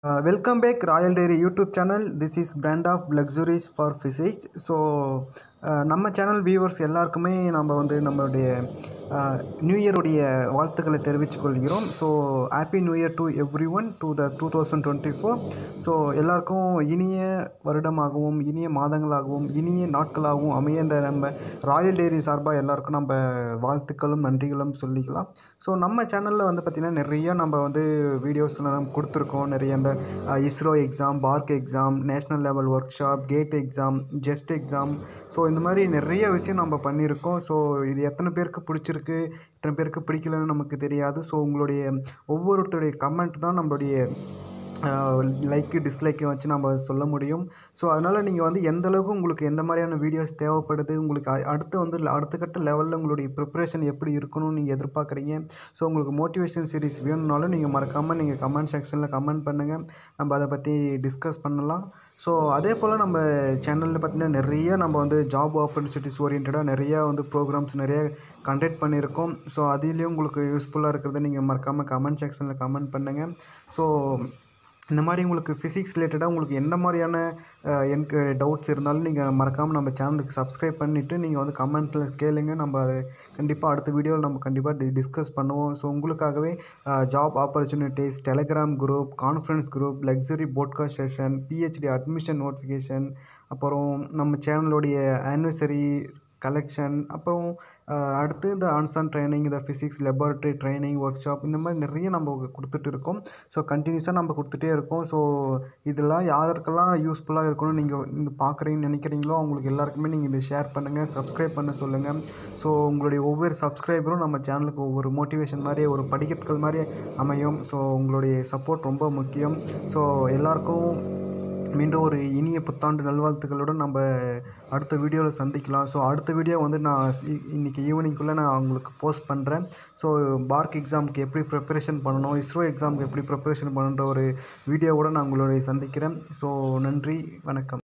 welcome back royal dairy YouTube channel this is brand of luxuries for physics so நம்ம channel viewers எல்லாருக்குமே நம்ம வந்து நம்மளுடைய new இயருடைய வாழ்த்துக்களை தெரிவித்துக் கொள்கிறோம் so happy new year to everyone to the two thousand twenty four so எல்லாருக்கும் இனிய வருடமாகவும் இனிய மாதங்களாகவும் இனிய நாட்களாகவும் அமைய இந்த நம்ம ராயல் டெய்ரி சார்பாக எல்லாருக்கும் நம்ம வாழ்த்துக்களும் நன்றிகளும் சொல்லிக்கலாம் ஸோ நம்ம சேனலில் வந்து பார்த்திங்கன்னா நிறைய நம்ம வந்து வீடியோஸ்லாம் கொடுத்துருக்கோம் நிறைய இந்த ISRO exam BARC exam national level workshop GATE exam JEST exam so இந்த மாதிரி நிறைய விஷயம் நம்ம பண்ணியிருக்கோம் ஸோ இது எத்தனை பேருக்கு பிடிச்சிருக்கு எத்தனை பேருக்கு பிடிக்கலன்னு நமக்கு தெரியாது ஸோ உங்களுடைய ஒவ்வொருத்தருடைய கமெண்ட் தான் நம்மளுடைய லைக்கு டிஸ்லைக்கை வச்சு நம்ம சொல்ல முடியும் ஸோ அதனால் நீங்கள் வந்து எந்த அளவுக்கு உங்களுக்கு எந்த மாதிரியான வீடியோஸ் தேவைப்படுது உங்களுக்கு அ- அடுத்து வந்து அடுத்த கட்ட லெவலில் உங்களுடைய ப்ரிப்ரேஷன் எப்படி இருக்கணும்னு நீங்கள் எதிர்பார்க்குறீங்க ஸோ உங்களுக்கு மோட்டிவேஷன் சீரிஸ் வேணும்னாலும் நீங்கள் மறக்காமல் நீங்கள் கமெண்ட் செக்ஷனில் கமெண்ட் பண்ணுங்கள் நம்ம அதை பற்றி டிஸ்கஸ் பண்ணலாம் ஸோ அதே போல் நம்ம சேனலில் பார்த்தீங்கன்னா நிறைய நம்ம வந்து ஜாப் ஆப்பர்ச்சுனிட்டிஸ் ஓரியன்டாக நிறைய வந்து ப்ரோக்ராம்ஸ் நிறைய கண்டக்ட் பண்ணியிருக்கோம் ஸோ அதுலேயும் உங்களுக்கு யூஸ்ஃபுல்லாக இருக்கிறத நீங்கள் மறக்காமல் கமெண்ட் செக்ஷனில் கமெண்ட் பண்ணுங்கள் ஸோ இந்த மாதிரி உங்களுக்கு ஃபிசிக்ஸ் ரிலேட்டடாக உங்களுக்கு என்ன மாதிரியான அஹ், எனக்கு டவுட்ஸ் இருந்தாலும் நீங்கள் மறக்காமல் நம்ம சேனலுக்கு சப்ஸ்கிரைப் பண்ணிவிட்டு நீங்கள் வந்து கமெண்ட்டில் கேளுங்க நம்ம அதை கண்டிப்பாக அடுத்த வீடியோவில் நம்ம கண்டிப்பாக டி டிஸ்கஸ் பண்ணுவோம் ஸோ உங்களுக்காகவே job opportunities Telegram group conference group luxury podcast session PhD admission notification அப்புறம் நம்ம சேனலுடைய ஆனிவர்சரி கலெக்ஷன் அப்புறம் அஹ், அடுத்து இந்த ஆன்சன் ட்ரைனிங் இந்த physics laboratory training workshop இந்த மாதிரி நிறைய நம்ம கொடுத்துட்டு இருக்கோம் ஸோ கண்டினியூஸாக நம்ம கொடுத்துட்டே இருக்கோம் ஸோ இதெல்லாம் யாருக்கெல்லாம் யூஸ்ஃபுல்லாக இருக்கணும்னு நீங்கள் இந்த பார்க்குறீங்கன்னு நினைக்கிறீங்களோ அவங்களுக்கு எல்லாருக்குமே நீங்கள் இதை ஷேர் பண்ணுங்கள் சப்ஸ்கிரைப் பண்ண சொல்லுங்கள் ஸோ உங்களுடைய ஒவ்வொரு சப்ஸ்கிரைபரும் நம்ம சேனலுக்கு ஒவ்வொரு மோட்டிவேஷன் மாதிரி ஒரு படிக்கட்டுகள் மாதிரி அமையும் ஸோ உங்களுடைய சப்போர்ட் ரொம்ப முக்கியம் ஸோ எல்லாருக்கும் மீண்டும் ஒரு இனிய புத்தாண்டு நல்வாழ்த்துக்களுடன் நம்ம அடுத்த வீடியோவில் சந்திக்கலாம் ஸோ அடுத்த வீடியோ வந்து நான் இ- இன்னைக்கு ஈவினிங்குள்ளே நான் உங்களுக்கு போஸ்ட் பண்ணுறேன் ஸோ பார்க் எக்ஸாமுக்கு எப்படி ப்ரிப்பரேஷன் பண்ணணும் இஸ்ரோ எக்ஸாமுக்கு எப்படி ப்ரிப்பரேஷன் பண்ணுன்ற ஒரு வீடியோவோட நான் உங்களுடைய சந்திக்கிறேன் ஸோ நன்றி வணக்கம்